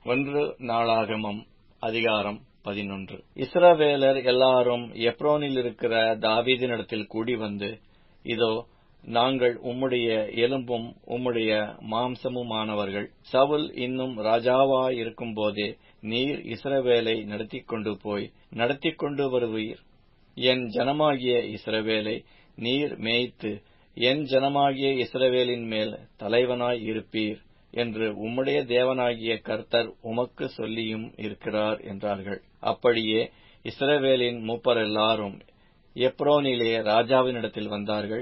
ஒன்று நாளாகமம் அதிகாரம் பதினொன்று இஸ்ரவேலர் எல்லாரும் எப்ரோனில் இருக்கிற தாவீதினிடத்தில் கூடி வந்து இதோ நாங்கள் உம்முடைய எலும்பும் உம்முடைய மாம்சமுமானவர்கள் சவுல் இன்னும் ராஜாவாயிருக்கும்போதே நீர் இஸ்ரவேலை நடத்திக் கொண்டு போய் நடத்திக் கொண்டு வருவீர் என் ஜனமாகிய இஸ்ரவேலை நீர் மேய்த்து என் ஜனமாகிய இஸ்ரவேலின் மேல் தலைவனாய் இருப்பீர் என்று உம்முடைய தேவனாகிய கர்த்தர் உமக்கு சொல்லியும் இருக்கிறார் என்றார்கள் அப்படியே இஸ்ரவேலின் மூப்பரெல்லாரும் எப்ரோனிலே ராஜாவினிடத்தில் வந்தார்கள்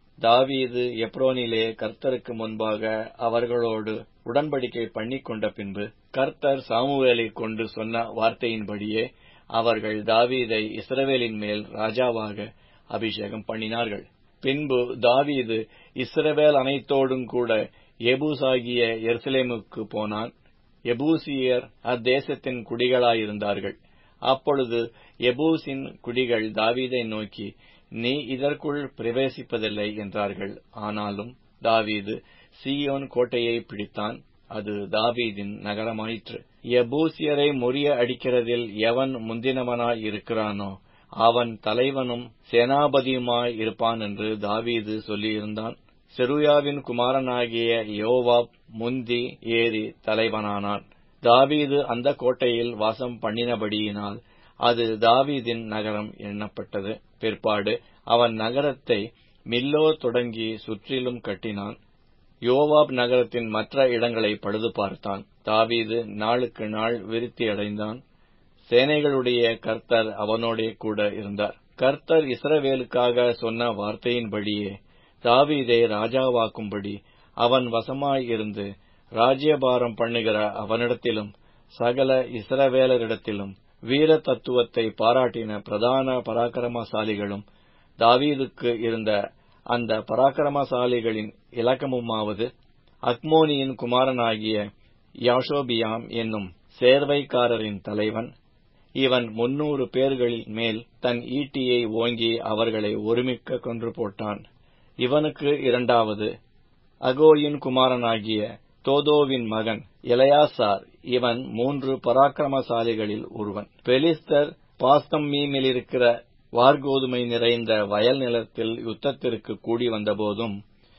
தாவீது எப்ரோனிலே கர்த்தருக்கு முன்பாக அவர்களோடு உடன்படிக்கை பண்ணிக் கொண்ட பின்பு கர்த்தர் சாமுவேலை கொண்டு சொன்ன வார்த்தையின்படியே அவர்கள் தாவீதை இஸ்ரவேலின் மேல் ராஜாவாக அபிஷேகம் பண்ணினார்கள் பின்பு தாவீது இஸ்ரவேல் அனைத்தோடும் கூட எபூசாகிய எருசலேமுக்கு போனான் எபூசியர் அத்தேசத்தின் குடிகளாயிருந்தார்கள் அப்பொழுது எபூசின் குடிகள் தாவீதை நோக்கி நீ இதற்குள் பிரவேசிப்பதில்லை என்றார்கள் ஆனாலும் தாவீது சீயோன் கோட்டையை பிடித்தான் அது தாவீதின் நகரமாயிற்று எபூசியரை முறிய அடிக்கிறதில் எவன் முந்தினவனாய் இருக்கிறானோ அவன் தலைவனும் சேனாபதியுமாய் இருப்பான் என்று தாவீது சொல்லியிருந்தான் செருயாவின் குமாரனாகிய யோவாப் முந்தி ஏறி தலைவனானான் தாவீது அந்த கோட்டையில் வாசம் பண்ணினபடியினால் அது தாவீதின் நகரம் எண்ணப்பட்டது பிற்பாடு அவன் நகரத்தை மில்லோ தொடங்கி சுற்றிலும் கட்டினான் யோவாப் நகரத்தின் மற்ற இடங்களை பழுது பார்த்தான் தாவீது நாளுக்கு நாள் விருத்தியடைந்தான் சேனைகளுடைய கர்த்தர் அவனோடே கூட இருந்தார் கர்த்தர் இஸ்ரவேலுக்காக சொன்ன வார்த்தையின்படியே தாவீதை ராஜாவாக்கும்படி அவன் வசமாயிருந்து ராஜ்யபாரம் பண்ணுகிற அவனிடத்திலும் சகல இஸ்ரவேலரிடத்திலும் வீர தத்துவத்தை பாராட்டின பிரதான பராக்கிரமசாலிகளும் தாவீதுக்கு இருந்த அந்த பராக்கிரமசாலிகளின் இலக்கமுமாவது அக்மோனியின் குமாரனாகிய யாஷோபியாம் என்னும் சேர்வைக்காரரின் தலைவன் இவன் முன்னூறு பேர்களின் மேல் தன் ஈட்டியை ஓங்கி அவர்களை ஒருமிக்க கொன்று போட்டான் இவனுக்கு இரண்டாவது அகோயின் குமாரனாகிய தோதோவின் மகன் இளையாசார் இவன் மூன்று பராக்கிரமசாலிகளில் ஒருவன் பெலிஸ்தர் பாஸ்தம்மீமிலிருக்கிற வார்கோதுமை நிறைந்த வயல் நிலத்தில் யுத்தத்திற்கு கூடி வந்தபோதும்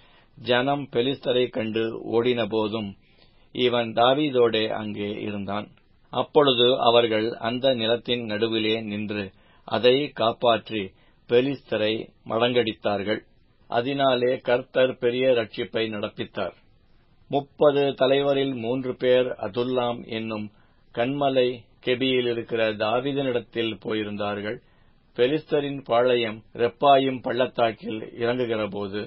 ஜனம் பெலிஸ்தரை கண்டு ஓடினபோதும் இவன் தாவீதோடே அங்கே இருந்தான் அப்பொழுது அவர்கள் அந்த நிலத்தின் நடுவிலே நின்று அதை காப்பாற்றி பெலிஸ்தரை மடங்கடித்தார்கள் அதனாலே கர்த்தர் பெரிய ரட்சிப்பை நடப்பித்தார் முப்பது தலைவரில் மூன்று பேர் அதுல்லாம் என்னும் கண்மலை கெபியில் இருக்கிற தாவிதனிடத்தில் போயிருந்தார்கள் பெலிஸ்தரின் பாளையம் ரெப்பாயும் பள்ளத்தாக்கில் இறங்குகிறபோது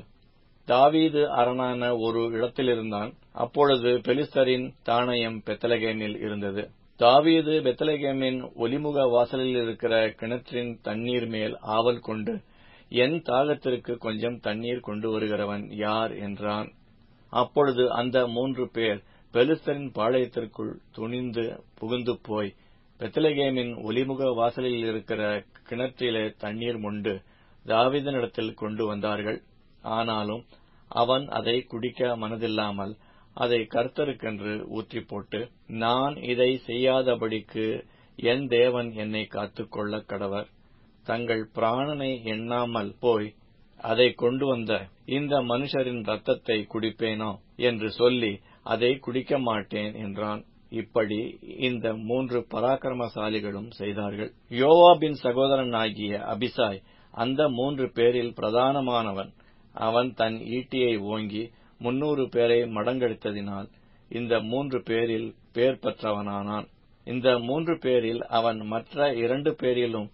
தாவீது அரணான ஒரு இடத்திலிருந்தான் அப்பொழுது பெலிஸ்தரின் தானயம் பெத்தலகேமில் இருந்தது தாவீது பெத்தலகேமின் ஒலிமுக வாசலில் இருக்கிற கிணற்றின் தண்ணீர் மேல் ஆவல் கொண்டு என் தாகத்திற்கு கொஞ்சம் தண்ணீர் கொண்டு வருகிறவன் யார் என்றான் அப்பொழுது அந்த மூன்று பேர் பெலிஸ்தரின் பாளையத்திற்குள் துணிந்து புகுந்து போய் பெத்தலகேமின் ஒலிமுக வாசலில் இருக்கிற கிணற்றிலே தண்ணீர் முண்டு தாவிதனிடத்தில் கொண்டு வந்தார்கள் ஆனாலும் அவன் அதை குடிக்க மனதில்லாமல் அதை கர்த்தருக்கென்று ஊற்றி போட்டு நான் இதை செய்யாதபடிக்கு என் தேவன் என்னை காத்துக்கொள்ள கடவர் தங்கள் பிராணனை எண்ணாமல் போய் அதை கொண்டு வந்த இந்த மனுஷரின் ரத்தத்தை குடிப்பேனோ என்று சொல்லி அதை குடிக்க மாட்டேன் என்றான் இப்படி இந்த மூன்று பராக்கிரமசாலிகளும் செய்தார்கள் யோவாபின் சகோதரனாகிய அபிசாய் அந்த மூன்று பேரில் பிரதானமானவன் அவன் தன் ஈட்டியை ஓங்கி முன்னூறு பேரை மடங்கெடுத்ததினால் இந்த மூன்று பேரில் பேர் பெற்றவனானான் இந்த மூன்று பேரில் அவன் மற்ற இரண்டு பேரிலும்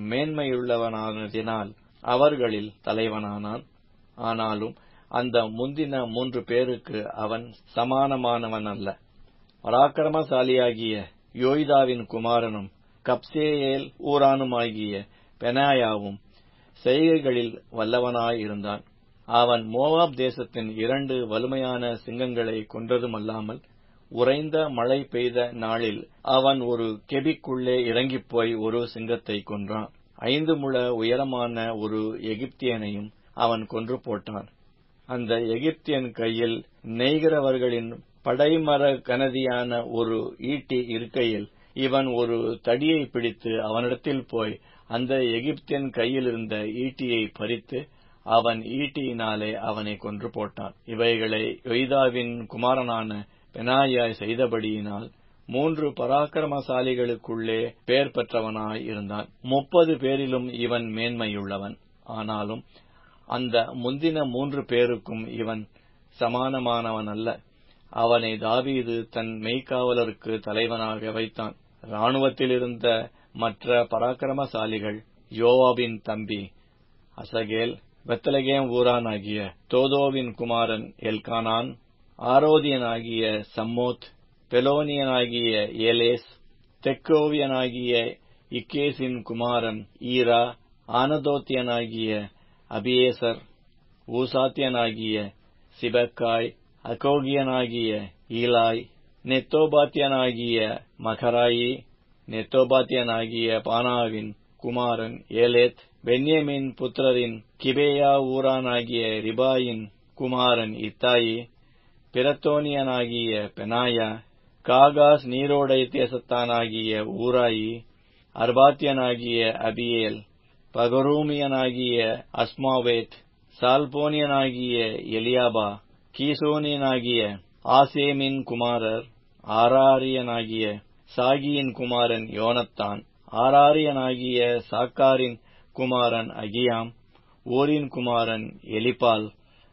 மேன்மையுள்ளவனானதினால் அவர்களில் தலைவனானான் ஆனாலும் அந்த முந்தின மூன்று பேருக்கு அவன் சமானமானவன் அல்ல பராக்கிரமசாலியாகிய யோய்தாவின் குமாரனும் கப்சேயேல் ஊரானுமாகிய பெனாயாவும் செய்கைகளில் வல்லவனாயிருந்தான் அவன் மோவாப் தேசத்தின் இரண்டு வலிமையான சிங்கங்களை கொன்றதுமல்லாமல் உறைந்த மழை பெய்த நாளில் அவன் ஒரு கெபிக்குள்ளே இறங்கிப்போய் ஒரு சிங்கத்தை கொன்றான் ஐந்து முழ உயரமான ஒரு எகிப்தியனையும் அவன் கொன்று போட்டான் அந்த எகிப்தியன் கையில் நெய்கிறவர்களின் படைமர கனதியான ஒரு ஈட்டி இருக்கையில் இவன் ஒரு தடியை பிடித்து அவனிடத்தில் போய் அந்த எகிப்தியன் கையிலிருந்த ஈட்டியை பறித்து அவன் ஈட்டியினாலே அவனை கொன்று போட்டான் இவைகளை யொய்தாவின் குமாரனான பெனாயாய் செய்தபடியினால் மூன்று பராக்கிரமசாலிகளுக்குள்ளே பேர் பெற்றவனாய் இருந்தான் முப்பது பேரிலும் இவன் மேன்மையுள்ளவன் ஆனாலும் அந்த முந்தின மூன்று பேருக்கும் இவன் சமானமானவன் அல்ல அவனை தாவீது தன் மெய்க்காவலருக்கு தலைவனாக வைத்தான் இராணுவத்தில் இருந்த மற்ற பராக்கிரமசாலிகள் யோவாபின் தம்பி அசகேல் பெத்தலகேம் ஊரானாகிய தோதோவின் குமாரன் எல்கானான் ஆரோதியனாகிய சம்மோத் பெலோனியனாகிய ஏலேஸ் தெக்கோவியனாகிய இக்கேசின் குமாரன் ஈரா ஆனதோத்தியனாகிய அபியேசர் ஊசாத்தியனாகிய சிபக்காய் அகோகியனாகிய ஈலாய் நெத்தோபாத்தியனாகிய மகராயி நெத்தோபாத்தியனாகிய பானாவின் குமாரன் ஏலேத் பென்யமின் புத்திரரின் கிபேயா ஊரானாகிய ரிபாயின் குமாரன் இத்தாயி பிரத்தோனியனாகிய பெனாயா காகாஸ் நீரோடை தேசத்தானாகிய ஊராயி அர்பாத்தியனாகிய அபியேல் பகரூமியனாகிய அஸ்மாவேத் சால்போனியனாகிய எலியாபா கீசோனியனாகிய ஆசேமின் குமாரர் ஆராரியனாகிய சாகியின் குமாரன் யோனத்தான் ஆராரியனாகிய சாக்காரின் குமாரன் அகியாம் ஊரின் குமாரன் எலிபால்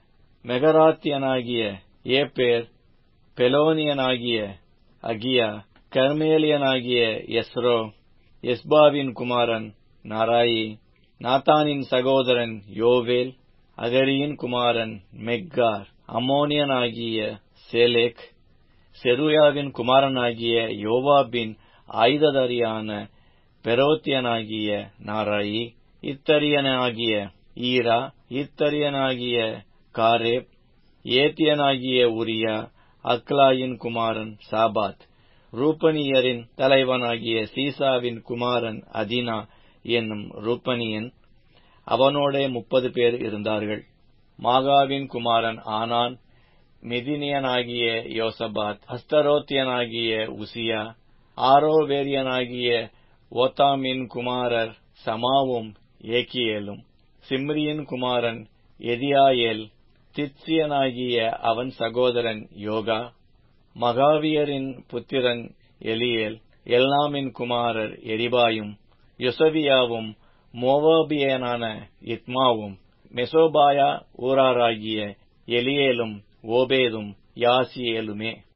மெகராத்தியனாகிய ஏப்பேர் பெலோனியனாகிய அகியா கர்மேலியனாகிய எஸ்ரோ எஸ்பாவின் குமாரன் நாராயி நாத்தானின் சகோதரன் யோவேல் அகரியின் குமாரன் மெக்கார் அம்மோனியனாகிய சேலேக் செருயாவின் குமாரனாகிய யோவாபின் ஆயுததாரியான பெரோத்தியனாகிய நாராயி இத்தரியனாகிய ஈரா இத்தரியனாகிய காரேப் ஏத்தியனாகிய உரியா அக்லாயின் குமாரன் சாபாத் ரூபனியரின் தலைவனாகிய சீசாவின் குமாரன் அதினா என்னும் ரூபனியன் அவனோடே முப்பது பேர் இருந்தார்கள் மாகாவின் குமாரன் ஆனான் மிதினியனாகிய யோசபாத் அஸ்தரோத்தியனாகிய உசியா ஆரோவேரியனாகிய ஓத்தாமின் குமாரர் சமாவும் ஏக்கியேலும் சிம்ரியின் குமாரன் எதியாயேல் தித்சியனாகிய அவன் சகோதரன் யோகா மகாவியரின் புத்திரன் எலியேல் எல்நாமின் குமாரர் எரிபாயும் யொசவியாவும் மோவாபியனான இத்மாவும் மெசோபாயா ஊராராகிய எலியேலும் ஓபேதும் யாசியேலுமே